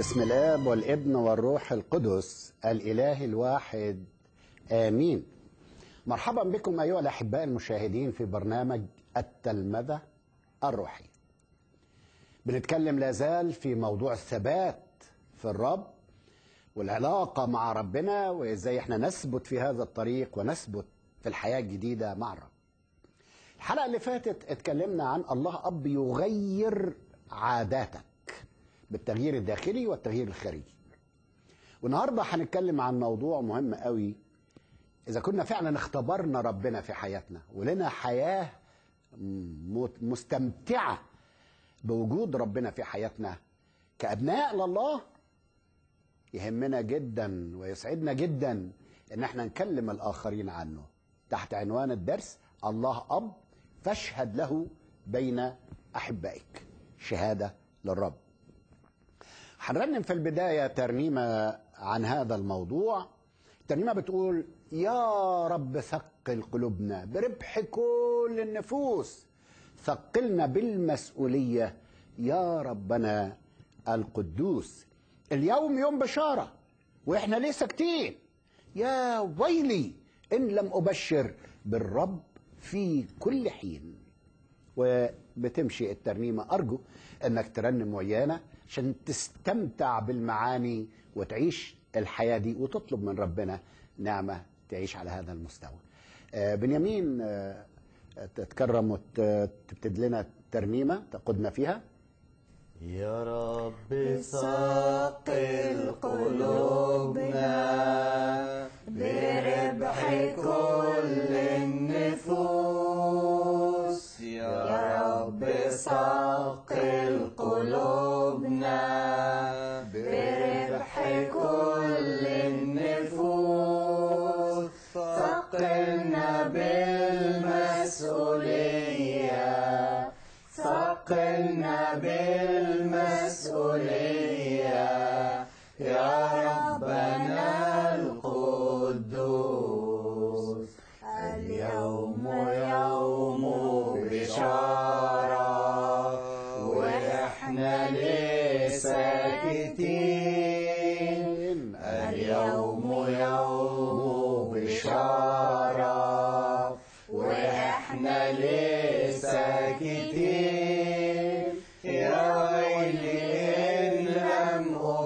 باسم الاب والابن والروح القدس الاله الواحد امين مرحبا بكم ايها الاحباء المشاهدين في برنامج التلمذه الروحيه بنتكلم لازال في موضوع الثبات في الرب والعلاقه مع ربنا وازاي احنا نثبت في هذا الطريق ونثبت في الحياه الجديده مع الرب الحلقه اللي فاتت اتكلمنا عن الله اب يغير عاداتك بالتغيير الداخلي والتغيير الخارجي والنهارده هنتكلم عن موضوع مهم قوي اذا كنا فعلا اختبرنا ربنا في حياتنا ولنا حياه مستمتعه بوجود ربنا في حياتنا كابناء لله يهمنا جدا ويسعدنا جدا ان احنا نكلم الاخرين عنه تحت عنوان الدرس الله اب فاشهد له بين احبائك شهاده للرب هنرنم في البدايه ترنيمه عن هذا الموضوع الترنيمه بتقول يا رب ثقل قلوبنا بربح كل النفوس ثقلنا بالمسؤوليه يا ربنا القدوس اليوم يوم بشاره واحنا ليه ساكتين يا ويلي ان لم ابشر بالرب في كل حين وبتمشي الترنيمه ارجو انك ترنم ويانا عشان تستمتع بالمعاني وتعيش الحياه دي وتطلب من ربنا نعمه تعيش على هذا المستوى. آه بنيامين آه تتكرم وتبتد لنا ترنيمه تقودنا فيها. يا رب ثقل قلوبنا بربح كل النفوس يا رب ثقل قلوبنا بربح كل النفوس ثقلنا بالمسؤولية ثقلنا بالمسؤولية يا ربنا القدوس اليوم يوم بشارة وإحنا ليه ساكتين اليوم يوم بشارة وإحنا ليه ساكتين يا ويلي إن لم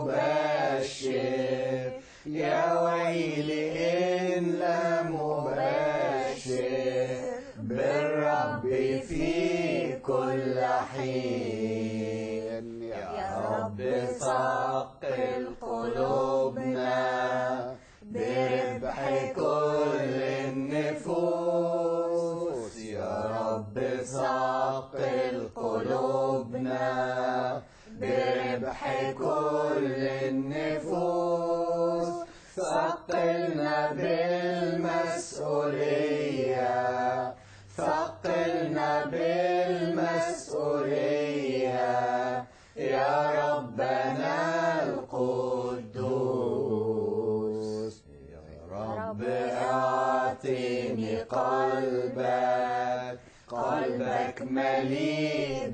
أبشر يا ويلي إن لم أبشر بالرب في كل حين يا رب ثقل قلوبنا بربح كل النفوس يا رب ثقل قلوبنا بربح كل النفوس ثقلنا بالمسؤولية ثقلنا بالمسؤولية يا ربنا القدوس يا رب اعطيني قلبك قلبك مليء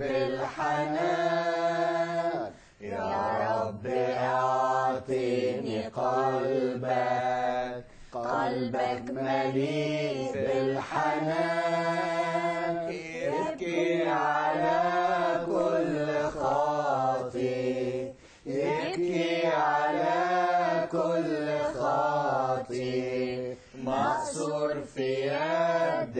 بالحنان يا رب اعطيني قلبك قلبك مليء بالحنان يبكي على كل خاطي يبكي على كل خاطي مأسور في يد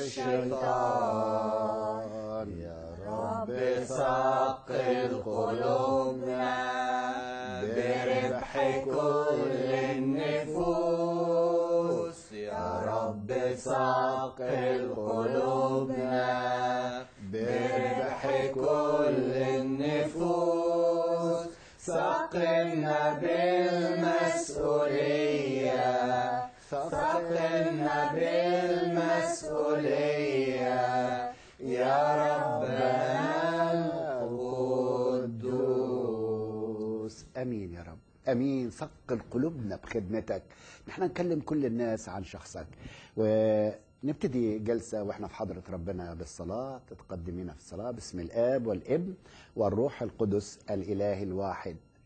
الشيطان يا رب ثقل قلوبنا بربح كل النفوس يا رب ثقل قلوبنا بربح كل النفوس ثقلنا بالمسؤولية ثقلنا بالمسؤولية يا ربنا القدوس امين يا رب امين ثقل قلوبنا بخدمتك نحن نكلم كل الناس عن شخصك ونبتدي جلسه واحنا في حضره ربنا بالصلاه تتقدمين في الصلاه باسم الاب والابن والروح القدس الاله الواحد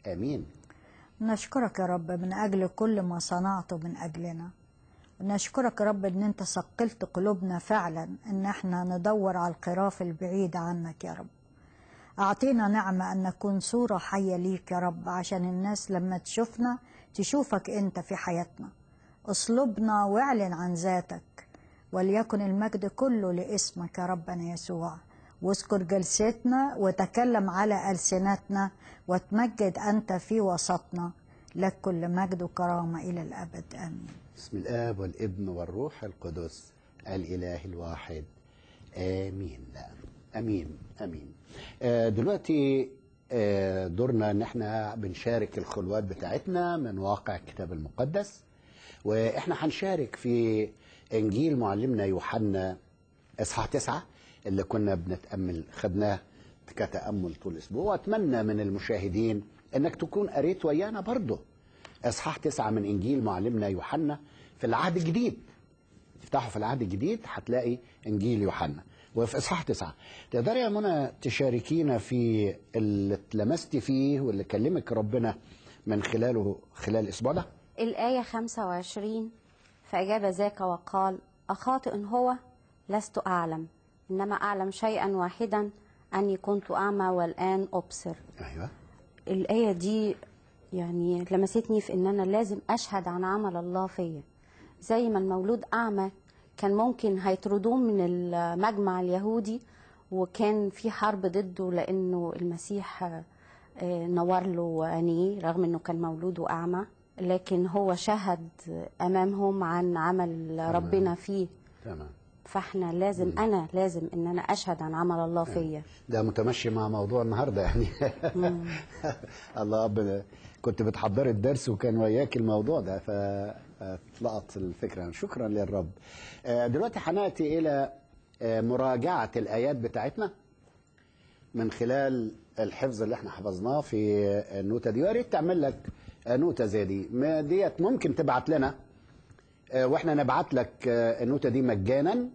امين نشكرك يا رب من أجل كل ما صنعته من أجلنا نشكرك يا رب إن أنت ثقلت قلوبنا فعلا إن احنا ندور على القراف البعيد عنك يا رب أعطينا نعمة أن نكون صورة حية ليك يا رب عشان الناس لما تشوفنا تشوفك أنت في حياتنا اصلبنا واعلن عن ذاتك وليكن المجد كله لاسمك يا ربنا يسوع واذكر جلستنا وتكلم على ألسنتنا وتمجد أنت في وسطنا لك كل مجد وكرامة إلى الأبد آمين بسم الاب والابن والروح القدس الاله الواحد امين امين امين آه، دلوقتي آه، دورنا ان احنا بنشارك الخلوات بتاعتنا من واقع الكتاب المقدس واحنا هنشارك في انجيل معلمنا يوحنا اصحاح تسعة اللي كنا بنتامل خدناه كتامل طول الاسبوع واتمنى من المشاهدين انك تكون قريت ويانا برضه اصحاح تسعة من انجيل معلمنا يوحنا في العهد الجديد افتحوا في العهد الجديد هتلاقي انجيل يوحنا وفي اصحاح تسعة تقدري يا منى تشاركينا في اللي اتلمستي فيه واللي كلمك ربنا من خلاله خلال الاسبوع ده الآية 25 فأجاب ذاك وقال أخاطئ هو لست أعلم إنما أعلم شيئا واحدا أني كنت أعمى والآن أبصر ايوه الآية دي يعني لمستني في إن أنا لازم أشهد عن عمل الله فيا زي ما المولود أعمى كان ممكن هيطردوه من المجمع اليهودي وكان في حرب ضده لأنه المسيح آه، نور له عينيه رغم إنه كان مولود أعمى لكن هو شهد أمامهم عن عمل ربنا فيه تمام فاحنا لازم أنا لازم إن أنا أشهد عن عمل الله فيا ده متمشي مع موضوع النهارده يعني الله أب كنت بتحضري الدرس وكان وياك الموضوع ده فطلعت الفكره شكرا للرب آه، دلوقتي هناتي الى آه، مراجعه الايات بتاعتنا من خلال الحفظ اللي احنا حفظناه في النوتة دي ويا ريت تعمل لك نوتة زي دي ما ديت ممكن تبعت لنا آه، واحنا نبعت لك آه، النوتة دي مجانا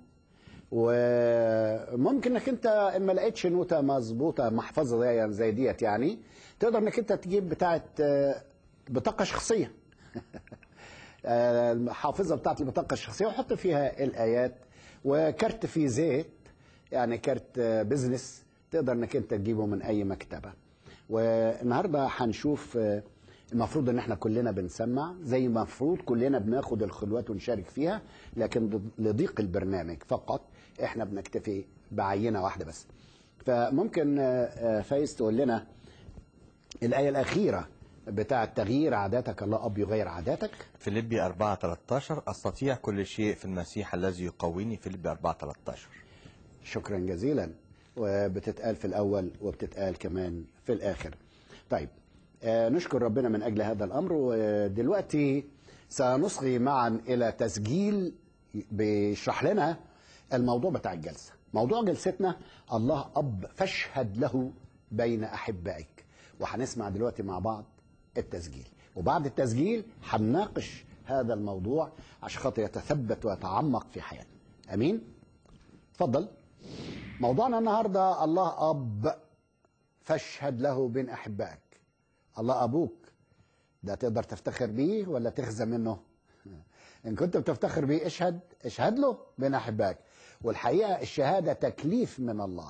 وممكن انك انت ان ما لقيتش نوتة مظبوطة محفظة زي زي ديت يعني تقدر انك انت تجيب بتاعة آه، بطاقة شخصية آه، الحافظة بتاعت البطاقة الشخصية وحط فيها الآيات وكارت فيه زيت يعني كارت آه، بزنس تقدر انك انت تجيبه من اي مكتبة والنهاردة هنشوف آه، المفروض ان احنا كلنا بنسمع زي ما المفروض كلنا بناخد الخلوات ونشارك فيها لكن ضد- لضيق البرنامج فقط احنا بنكتفي بعينة واحدة بس فممكن آه، آه، فايز تقول لنا الآية الأخيرة بتاعة تغيير عاداتك الله أب يغير عاداتك فيليبي 4 13 استطيع كل شيء في المسيح الذي يقويني فيليبي 4 13 شكرا جزيلا وبتتقال في الأول وبتتقال كمان في الآخر طيب آه، نشكر ربنا من أجل هذا الأمر ودلوقتي سنصغي معا إلى تسجيل بيشرح لنا الموضوع بتاع الجلسة موضوع جلستنا الله أب فاشهد له بين أحبائك وهنسمع دلوقتي مع بعض التسجيل وبعد التسجيل هنناقش هذا الموضوع عشان خاطر يتثبت ويتعمق في حياتنا أمين؟ اتفضل موضوعنا النهارده الله اب فاشهد له بين احبائك الله ابوك ده تقدر تفتخر بيه ولا تخزى منه ان كنت بتفتخر بيه اشهد اشهد له بين احبائك والحقيقه الشهاده تكليف من الله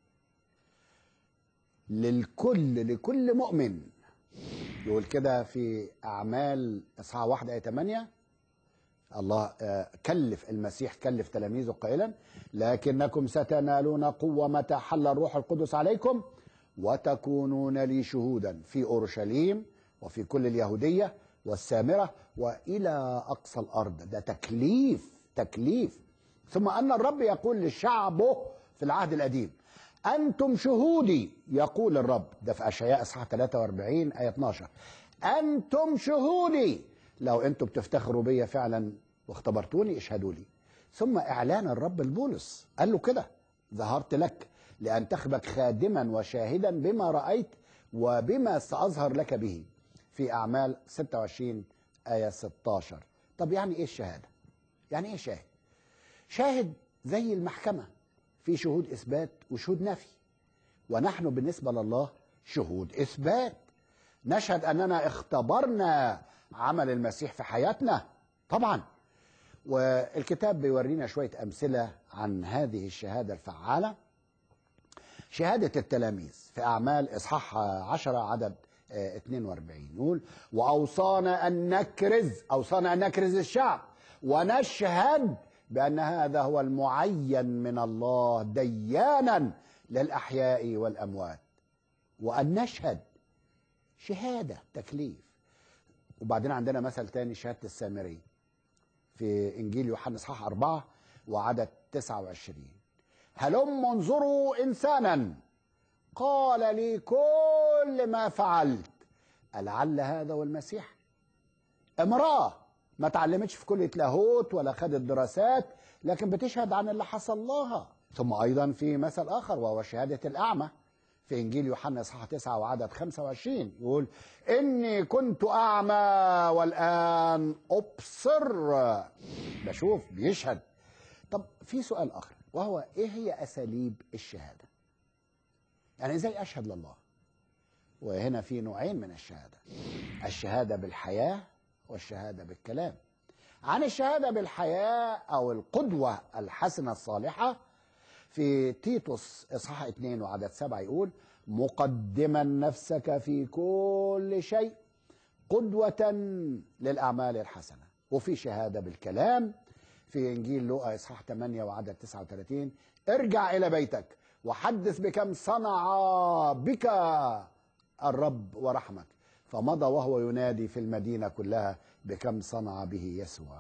للكل لكل مؤمن يقول كده في اعمال اصحاح 1 ايه 8 الله آه، كلف المسيح كلف تلاميذه قائلا لكنكم ستنالون قوة متى حل الروح القدس عليكم وتكونون لي شهودا في أورشليم وفي كل اليهودية والسامرة وإلى أقصى الأرض ده تكليف تكليف ثم أن الرب يقول لشعبه في العهد القديم أنتم شهودي يقول الرب ده في أشعياء إصحاح 43 آية 12 أنتم شهودي لو أنتم بتفتخروا بيا فعلا واختبرتوني اشهدوا لي ثم إعلان الرب لبولس قال له كده ظهرت لك لأن تخبك خادما وشاهدا بما رأيت وبما سأظهر لك به في أعمال 26 آية 16 طب يعني إيه الشهادة؟ يعني إيه شاهد؟ شاهد زي المحكمة في شهود إثبات وشهود نفي ونحن بالنسبة لله شهود إثبات نشهد اننا اختبرنا عمل المسيح في حياتنا طبعا والكتاب بيورينا شويه امثله عن هذه الشهاده الفعاله شهادة التلاميذ في أعمال إصحاح عشرة عدد آه، 42 نقول وأوصانا أن نكرز أوصانا أن نكرز الشعب ونشهد بأن هذا هو المعين من الله ديانا للأحياء والأموات وأن نشهد شهادة تكليف وبعدين عندنا مثل تاني شهادة السامري في إنجيل يوحنا إصحاح أربعة وعدد 29 هلم انظروا إنسانا قال لي كل ما فعلت ألعل هذا هو المسيح امرأة ما تعلمتش في كلية لاهوت ولا خدت دراسات لكن بتشهد عن اللي حصل لها ثم أيضا في مثل آخر وهو شهادة الأعمى في إنجيل يوحنا إصحاح 9 وعدد 25 يقول إني كنت أعمى والآن أبصر بشوف بيشهد طب في سؤال آخر وهو إيه هي أساليب الشهادة يعني إزاي أشهد لله وهنا في نوعين من الشهادة الشهادة بالحياة والشهادة بالكلام عن الشهادة بالحياة أو القدوة الحسنة الصالحة في تيتوس إصحاح 2 وعدد 7 يقول مقدما نفسك في كل شيء قدوة للأعمال الحسنة وفي شهادة بالكلام في إنجيل لوقا إصحاح 8 وعدد 39 ارجع إلى بيتك وحدث بكم صنع بك الرب ورحمك فمضى وهو ينادي في المدينة كلها بكم صنع به يسوع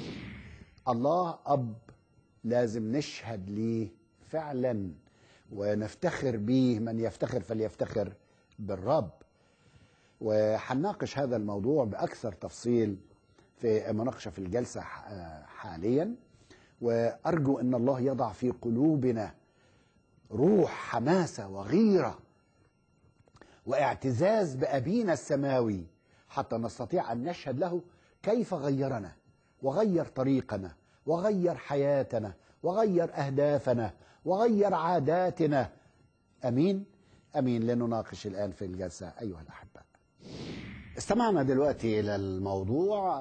الله أب لازم نشهد ليه فعلا ونفتخر بيه من يفتخر فليفتخر بالرب وهنناقش هذا الموضوع بأكثر تفصيل في مناقشة في الجلسة حاليا وأرجو أن الله يضع في قلوبنا روح حماسة وغيرة واعتزاز بأبينا السماوي حتى نستطيع أن نشهد له كيف غيرنا وغير طريقنا وغير حياتنا وغير أهدافنا وغير عاداتنا أمين أمين لنناقش الآن في الجلسة أيها الأحباء استمعنا دلوقتي إلى الموضوع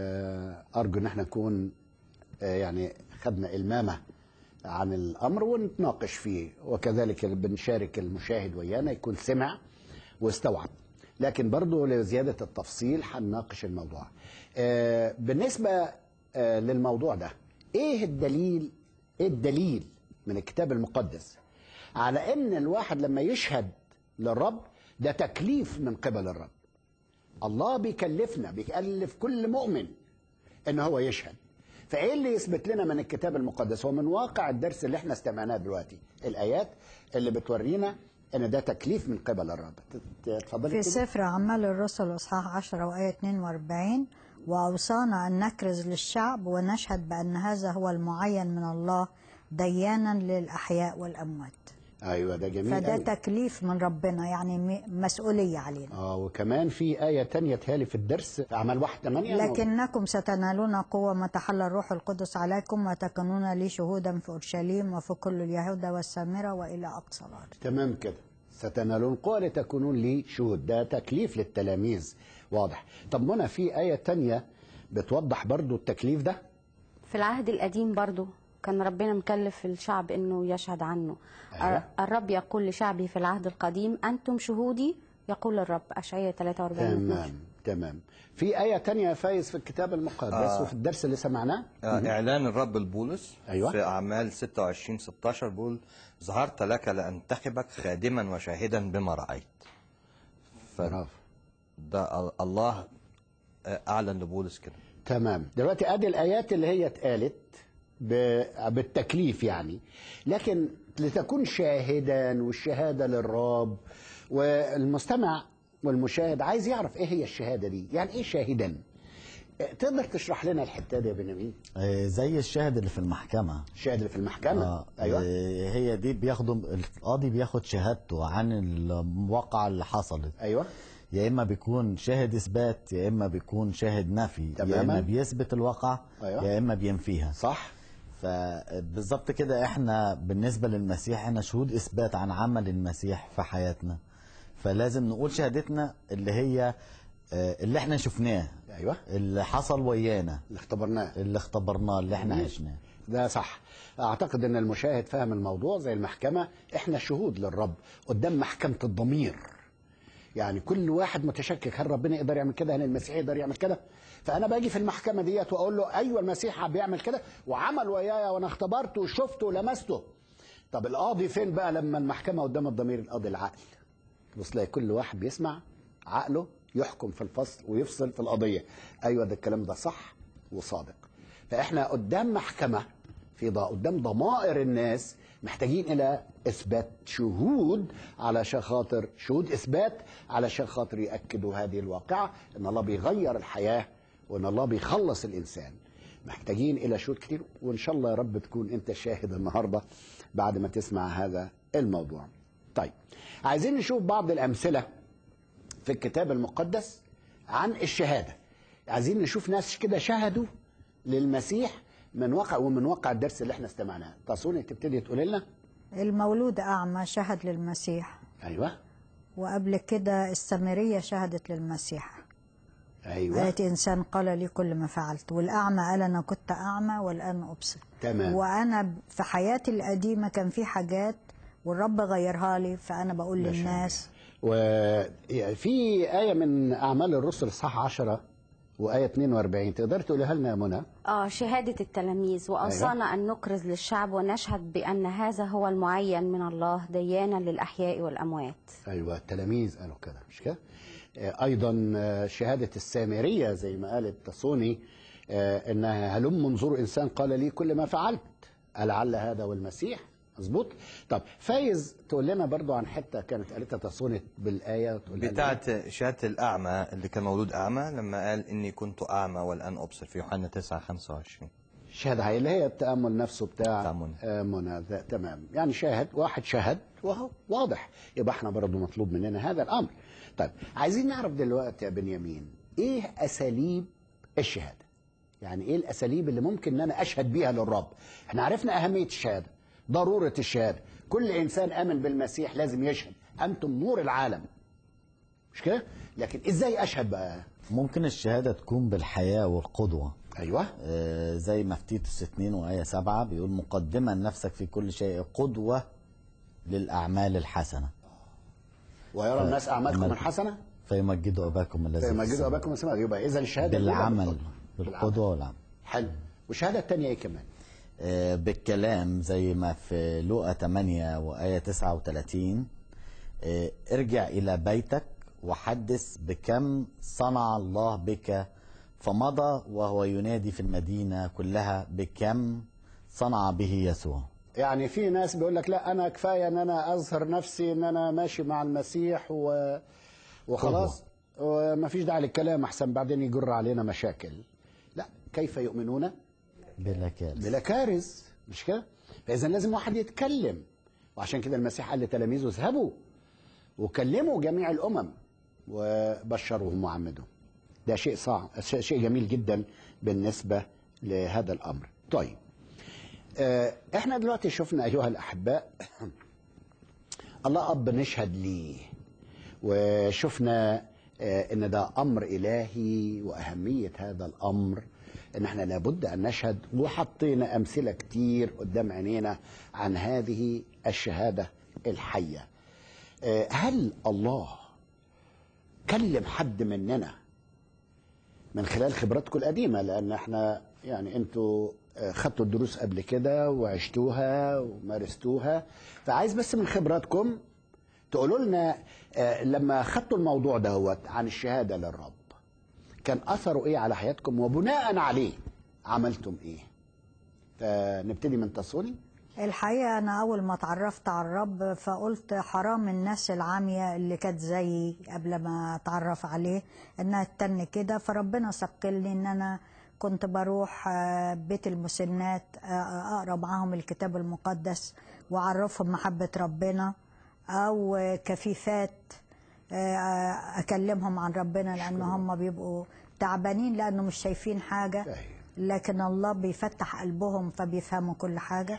وأرجو أن احنا نكون آه، يعني خدنا إلمامة عن الأمر ونتناقش فيه وكذلك بنشارك المشاهد ويانا يكون سمع واستوعب لكن برضو لزيادة التفصيل هنناقش الموضوع آه، بالنسبة آه، للموضوع ده ايه الدليل ايه الدليل من الكتاب المقدس على ان الواحد لما يشهد للرب ده تكليف من قبل الرب الله بيكلفنا بيكلف كل مؤمن ان هو يشهد فايه اللي يثبت لنا من الكتاب المقدس هو من واقع الدرس اللي احنا استمعناه دلوقتي الايات اللي بتورينا ان ده تكليف من قبل الرب اتفضلي في كده. سفر أعمال الرسل إصحاح 10 وآية 42 وأوصانا أن نكرز للشعب ونشهد بأن هذا هو المعين من الله ديانا للأحياء والأموات ايوه ده جميل فده أوي. تكليف من ربنا يعني م- مسؤولية علينا اه وكمان في آية تانية تهالي في الدرس في أعمال واحد ثمانية لكنكم ستنالون قوة ما تحل الروح القدس عليكم وتكونون لي شهودا في أورشليم وفي كل اليهود والسامرة وإلى أقصى الأرض تمام كده ستنالون قوة لتكونون لي شهود ده تكليف للتلاميذ واضح طب منى في آية تانية بتوضح برضو التكليف ده في العهد القديم برضو كان ربنا مكلف الشعب انه يشهد عنه أيوة. الر- الرب يقول لشعبه في العهد القديم انتم شهودي يقول الرب اشعياء 43 12. تمام تمام في آية تانية يا فايز في الكتاب المقدس آه. وفي الدرس اللي سمعناه آه، إعلان الرب البولس أيوة. في أعمال 26 16 بيقول ظهرت لك لأنتخبك خادما وشاهدا بما رأيت برافو فده ال- الله آه، أعلن لبولس كده تمام دلوقتي ادي الايات اللي هي اتقالت ب- بالتكليف يعني لكن لتكون شاهدا والشهاده للرب والمستمع والمشاهد عايز يعرف ايه هي الشهاده دي يعني ايه شاهدا تقدر تشرح لنا الحته دي يا بنيامين آه، زي الشاهد اللي في المحكمة الشاهد اللي في المحكمه آه ايوه آه، هي دي بياخدوا القاضي بياخد شهادته عن الواقعة اللي حصلت ايوه يا اما بيكون شاهد اثبات يا اما بيكون شاهد نفي يا تماما. اما بيثبت الواقع أيوة. يا اما بينفيها صح فبالظبط كده احنا بالنسبه للمسيح احنا شهود اثبات عن عمل المسيح في حياتنا فلازم نقول شهادتنا اللي هي آه، اللي احنا شفناه ايوه اللي حصل ويانا اللي اختبرناه اللي اختبرناه اللي احنا عشناه ده صح اعتقد ان المشاهد فاهم الموضوع زي المحكمه احنا شهود للرب قدام محكمه الضمير يعني كل واحد متشكك هل ربنا يقدر يعمل كده هل المسيح يقدر يعمل كده فانا باجي في المحكمه ديت واقول له ايوه المسيح بيعمل كده وعمل ويايا وانا اختبرته وشفته ولمسته طب القاضي فين بقى لما المحكمه قدام الضمير القاضي العقل بص تلاقي كل واحد بيسمع عقله يحكم في الفصل ويفصل في القضيه ايوه ده الكلام ده صح وصادق فاحنا قدام محكمه في ض- قدام ضمائر الناس محتاجين الى اثبات شهود علشان خاطر شهود اثبات علشان خاطر ياكدوا هذه الواقعه ان الله بيغير الحياه وان الله بيخلص الانسان محتاجين الى شهود كتير وان شاء الله يا رب تكون انت شاهد النهارده بعد ما تسمع هذا الموضوع طيب عايزين نشوف بعض الامثله في الكتاب المقدس عن الشهاده عايزين نشوف ناس كده شهدوا للمسيح من واقع ومن واقع الدرس اللي احنا استمعناه تصوني تبتدي تقول لنا المولود أعمى شهد للمسيح ايوه وقبل كده السامرية شهدت للمسيح ايوه آية إنسان قال لي كل ما فعلت والأعمى قال أنا كنت أعمى والآن أبصر تمام وأنا ب- في حياتي القديمة كان في حاجات والرب غيرها لي فأنا بقول ما شاء للناس وفي آية من أعمال الرسل صح 10 وآية 42 تقدر تقولها لنا يا منى؟ اه شهادة التلاميذ وأوصانا أن نكرز للشعب ونشهد بأن هذا هو المعين من الله ديانا للأحياء والأموات أيوة التلاميذ قالوا كده مش كده؟ آه، أيضا آه، شهادة السامرية زي ما قالت تصوني آه، إنها هلم انظروا إنسان قال لي كل ما فعلت ألعل هذا والمسيح مظبوط طب فايز تقول لنا برضو عن حته كانت قالتها تصوني بالايه وتقول لنا بتاعت شهادة الأعمى اللي كان مولود أعمى لما قال إني كنت أعمى والآن أبصر في يوحنا 9 25 شهادة هاي اللي هي التأمل نفسه بتاع بتاع منى. آه، منى ذا- تمام يعني شاهد واحد شهد وهو واضح يبقى احنا برضه مطلوب مننا هذا الأمر طيب عايزين نعرف دلوقتي يا بنيامين ايه أساليب الشهادة يعني ايه الأساليب اللي ممكن ان انا أشهد بيها للرب احنا عرفنا أهمية الشهادة ضرورة الشهادة كل إنسان آمن بالمسيح لازم يشهد أنتم نور العالم مش كده لكن ازاي أشهد بقى ممكن الشهادة تكون بالحياة والقدوة ايوه آه، زي ما في تيتوس 2 وآية 7 بيقول مقدما نفسك في كل شيء قدوة للأعمال الحسنة ويرى الناس أعمالكم أعمال- الحسنة فيمجدوا أباكم الذي في فيمجدوا السماء. اباكم السماء يبقى اذا الشهاده الأولى بالعمل بالقدوة. بالقدوة والعمل حلو والشهاده الثانيه ايه كمان؟ آه، بالكلام زي ما في لوقا 8 وآية 39 آه، ارجع إلى بيتك وحدث بكم صنع الله بك فمضى وهو ينادي في المدينة كلها بكم صنع به يسوع يعني في ناس بيقول لك لا انا كفايه ان انا اظهر نفسي ان انا ماشي مع المسيح و... وخلاص ومفيش داعي للكلام احسن بعدين يجر علينا مشاكل لا كيف يؤمنون بلا كارث بلا كارث مش كده؟ فاذا لازم واحد يتكلم وعشان كده المسيح قال لتلاميذه اذهبوا وكلموا جميع الامم وبشروهم وعمدهم ده شيء صعب شيء شيء جميل جدا بالنسبه لهذا الامر طيب آه، احنا دلوقتي شفنا ايها الاحباء الله اب نشهد ليه وشفنا آه، ان ده امر الهي واهميه هذا الامر ان احنا لابد ان نشهد وحطينا امثله كتير قدام عينينا عن هذه الشهاده الحيه آه، هل الله كلم حد مننا من خلال خبراتكم القديمه لان احنا يعني انتوا آه، خدتوا الدروس قبل كده وعشتوها ومارستوها فعايز بس من خبراتكم تقولوا لنا آه، لما خدتوا الموضوع دهوت عن الشهاده للرب كان اثره ايه على حياتكم وبناء عليه عملتم ايه فنبتدي من تصوني الحقيقة أنا أول ما اتعرفت على الرب فقلت حرام الناس العامية اللي كانت زيي قبل ما أتعرف عليه إنها تتن كده فربنا سقلني إن أنا كنت بروح آه، بيت المسنات آه، أقرأ معاهم الكتاب المقدس وأعرفهم محبة ربنا أو آه، كفيفات آه، أكلمهم عن ربنا لأن هم بيبقوا تعبانين لأنه مش شايفين حاجة أيوة. لكن الله بيفتح قلبهم فبيفهموا كل حاجة حلو.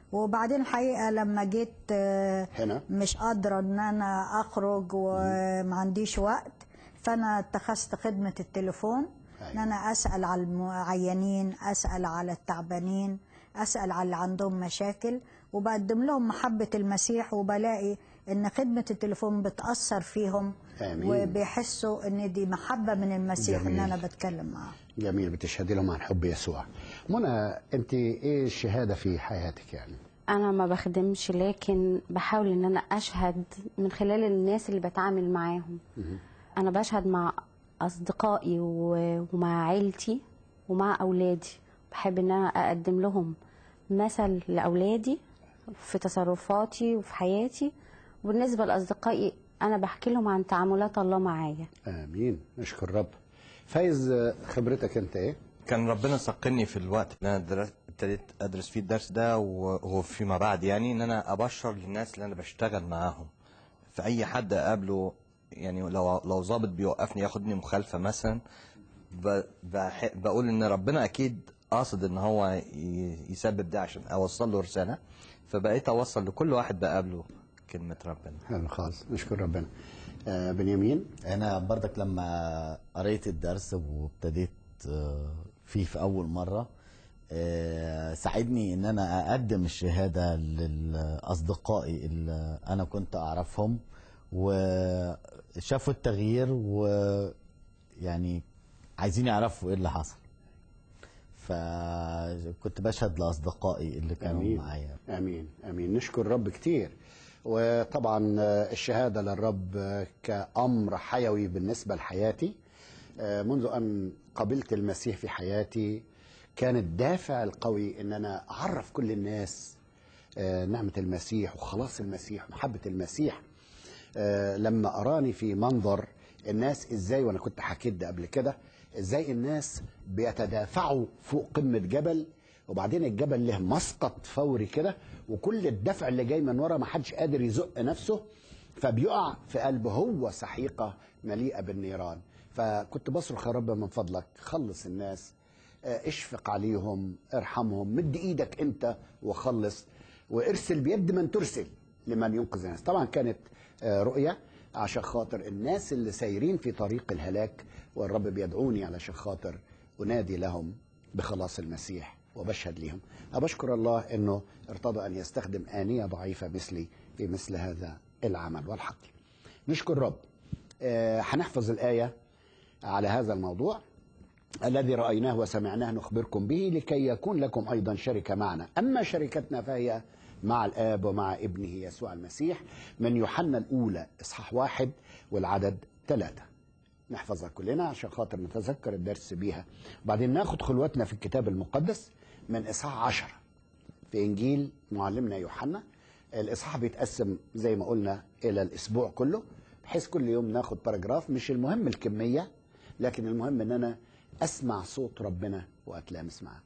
وبعدين الحقيقه لما جيت آه، هنا مش قادره ان انا اخرج وما عنديش وقت فانا اتخذت خدمه التليفون ان أيوة. انا اسال على المعينين اسال على التعبانين اسال على اللي عندهم مشاكل وبقدم لهم محبه المسيح وبلاقي ان خدمه التليفون بتاثر فيهم آمين. وبيحسوا ان دي محبه من المسيح جميل. ان انا بتكلم معاهم جميل بتشهدي لهم عن حب يسوع منى انت ايه الشهاده في حياتك يعني انا ما بخدمش لكن بحاول ان انا اشهد من خلال الناس اللي بتعامل معاهم انا بشهد مع اصدقائي و- ومع عيلتي ومع اولادي بحب ان انا اقدم لهم مثل لاولادي في تصرفاتي وفي حياتي وبالنسبه لاصدقائي انا بحكي لهم عن تعاملات الله معايا امين نشكر رب فايز آه، خبرتك انت ايه كان ربنا سقني في الوقت اللي انا درست ابتديت ادرس فيه الدرس ده وهو فيما بعد يعني ان انا ابشر للناس اللي انا بشتغل معاهم في اي حد اقابله يعني لو لو ظابط بيوقفني ياخدني مخالفه مثلا ب- بح- بقول ان ربنا اكيد قاصد ان هو ي- يسبب ده عشان اوصل له رساله فبقيت اوصل لكل واحد بقابله كلمه ربنا حلو خالص نشكر ربنا آه بنيامين انا برضك لما قريت الدرس وابتديت آه، فيه في اول مره آه، ساعدني ان انا اقدم الشهاده لاصدقائي اللي انا كنت اعرفهم وشافوا التغيير ويعني عايزين يعرفوا ايه اللي حصل فكنت بشهد لاصدقائي اللي كانوا امين معايا امين امين نشكر الرب كتير وطبعا آه، الشهاده للرب آه، كامر حيوي بالنسبه لحياتي آه، منذ ان قبلت المسيح في حياتي كان الدافع القوي ان انا اعرف كل الناس آه، نعمه المسيح وخلاص المسيح ومحبه المسيح آه، لما اراني في منظر الناس ازاي وانا كنت حكيت ده قبل كده ازاي الناس بيتدافعوا فوق قمه جبل وبعدين الجبل له مسقط فوري كده وكل الدفع اللي جاي من ورا ما حدش قادر يزق نفسه فبيقع في قلبه هو سحيقه مليئه بالنيران فكنت بصرخ يا رب من فضلك خلص الناس آه، اشفق عليهم ارحمهم مد ايدك انت وخلص وارسل بيد من ترسل لمن ينقذ الناس طبعا كانت آه، رؤية عشان خاطر الناس اللي سايرين في طريق الهلاك والرب بيدعوني علشان خاطر أنادي لهم بخلاص المسيح وبشهد لهم أبشكر الله أنه ارتضى أن يستخدم آنية ضعيفة مثلي في مثل هذا العمل والحقل نشكر الرب آه، هنحفظ الآية على هذا الموضوع الذي رأيناه وسمعناه نخبركم به لكي يكون لكم أيضا شركة معنا أما شركتنا فهي مع الآب ومع ابنه يسوع المسيح من يوحنا الأولى إصحاح واحد والعدد ثلاثة نحفظها كلنا عشان خاطر نتذكر الدرس بيها وبعدين ناخد خلوتنا في الكتاب المقدس من إصحاح عشرة في إنجيل معلمنا يوحنا الإصحاح بيتقسم زي ما قلنا إلى الأسبوع كله بحيث كل يوم ناخد باراجراف مش المهم الكمية لكن المهم ان انا اسمع صوت ربنا واتلامس معاه.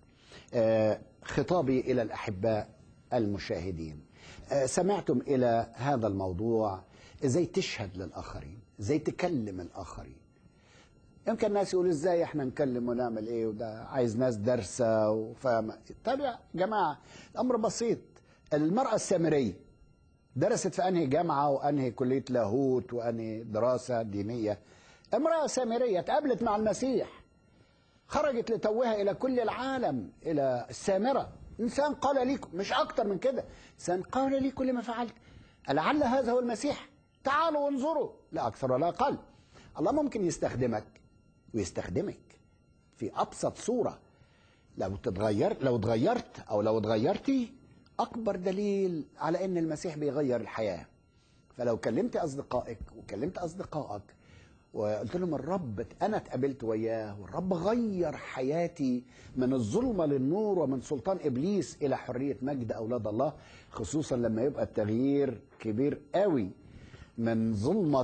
آه خطابي الى الاحباء المشاهدين. آه سمعتم الى هذا الموضوع ازاي تشهد للاخرين، ازاي تكلم الاخرين. يمكن الناس يقولوا ازاي احنا نكلم ونعمل ايه وده عايز ناس دارسه وفاهمه. طب يا جماعه الامر بسيط. المراه السامريه درست في انهي جامعه وانهي كليه لاهوت وانهي دراسه دينيه امراه سامريه تقابلت مع المسيح خرجت لتوها الى كل العالم الى السامره انسان قال لي مش اكتر من كده انسان قال لي كل ما فعلت لعل هذا هو المسيح تعالوا وانظروا لا اكثر ولا اقل الله ممكن يستخدمك ويستخدمك في ابسط صوره لو تتغير لو اتغيرت او لو اتغيرتي اكبر دليل على ان المسيح بيغير الحياه فلو كلمت اصدقائك وكلمت اصدقائك وقلت لهم الرب انا اتقابلت وياه والرب غير حياتي من الظلمه للنور ومن سلطان ابليس الى حريه مجد اولاد الله خصوصا لما يبقى التغيير كبير قوي من ظلمه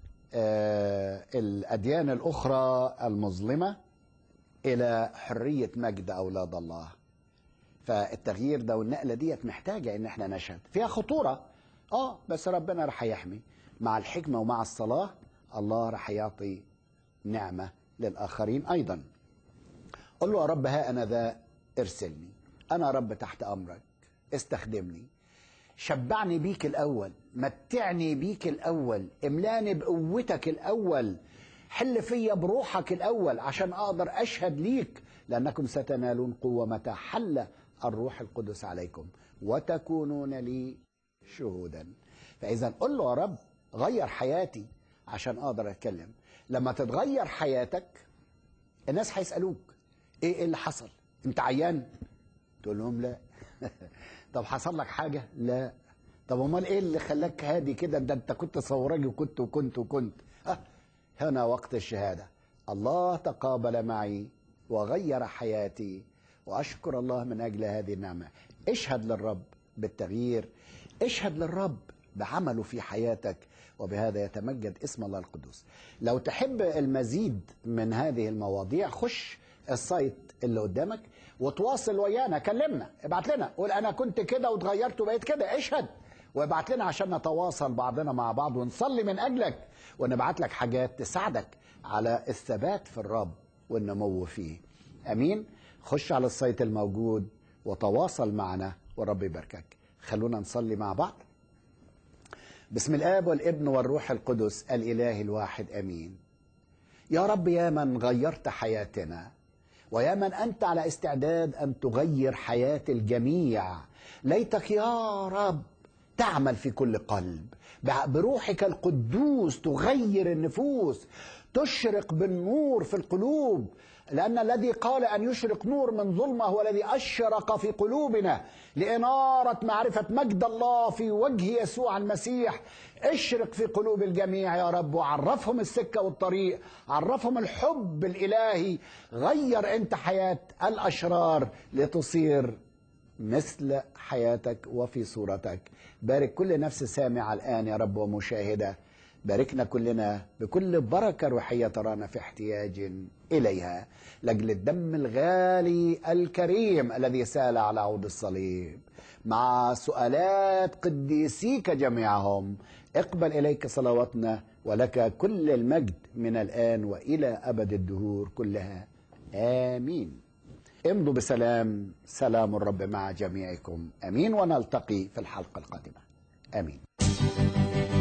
آه الاديان الاخرى المظلمه الى حريه مجد اولاد الله فالتغيير ده والنقله ديت محتاجه ان احنا نشهد فيها خطوره اه بس ربنا راح يحمي مع الحكمه ومع الصلاه الله راح يعطي نعمه للاخرين ايضا قل له يا رب ها انا ذا ارسلني انا رب تحت امرك استخدمني شبعني بيك الأول متعني بيك الأول املاني بقوتك الأول حل فيا بروحك الأول عشان أقدر أشهد ليك لأنكم ستنالون قوة متى حل الروح القدس عليكم وتكونون لي شهودا فإذا قل له يا رب غير حياتي عشان أقدر أتكلم لما تتغير حياتك الناس هيسألوك إيه إيه اللي حصل أنت عيان تقول لهم لا طب حصل لك حاجة لا طب امال ايه اللي خلاك هادي كده ده انت كنت صوراجي وكنت وكنت وكنت أه هنا وقت الشهادة الله تقابل معي وغير حياتي واشكر الله من اجل هذه النعمة اشهد للرب بالتغيير اشهد للرب بعمله في حياتك وبهذا يتمجد اسم الله القدوس لو تحب المزيد من هذه المواضيع خش السايت اللي قدامك وتواصل ويانا كلمنا ابعت لنا قول انا كنت كده واتغيرت وبقيت كده اشهد وابعت لنا عشان نتواصل بعضنا مع بعض ونصلي من اجلك ونبعت لك حاجات تساعدك على الثبات في الرب والنمو فيه امين خش على السايت الموجود وتواصل معنا والرب يباركك خلونا نصلي مع بعض بسم الاب والابن والروح القدس الاله الواحد امين يا رب يا من غيرت حياتنا ويا من انت على استعداد ان تغير حياه الجميع ليتك يا رب تعمل في كل قلب بروحك القدوس تغير النفوس تشرق بالنور في القلوب لأن الذي قال أن يشرق نور من ظلمة هو الذي أشرق في قلوبنا لإنارة معرفة مجد الله في وجه يسوع المسيح اشرق في قلوب الجميع يا رب وعرفهم السكة والطريق عرفهم الحب الإلهي غير أنت حياة الأشرار لتصير مثل حياتك وفي صورتك بارك كل نفس سامعة الآن يا رب ومشاهدة باركنا كلنا بكل بركة روحية ترانا في احتياج إليها لأجل الدم الغالي الكريم الذي سال على عود الصليب مع سؤالات قديسيك جميعهم اقبل إليك صلواتنا ولك كل المجد من الآن وإلى أبد الدهور كلها آمين امضوا بسلام سلام الرب مع جميعكم امين ونلتقي في الحلقه القادمه امين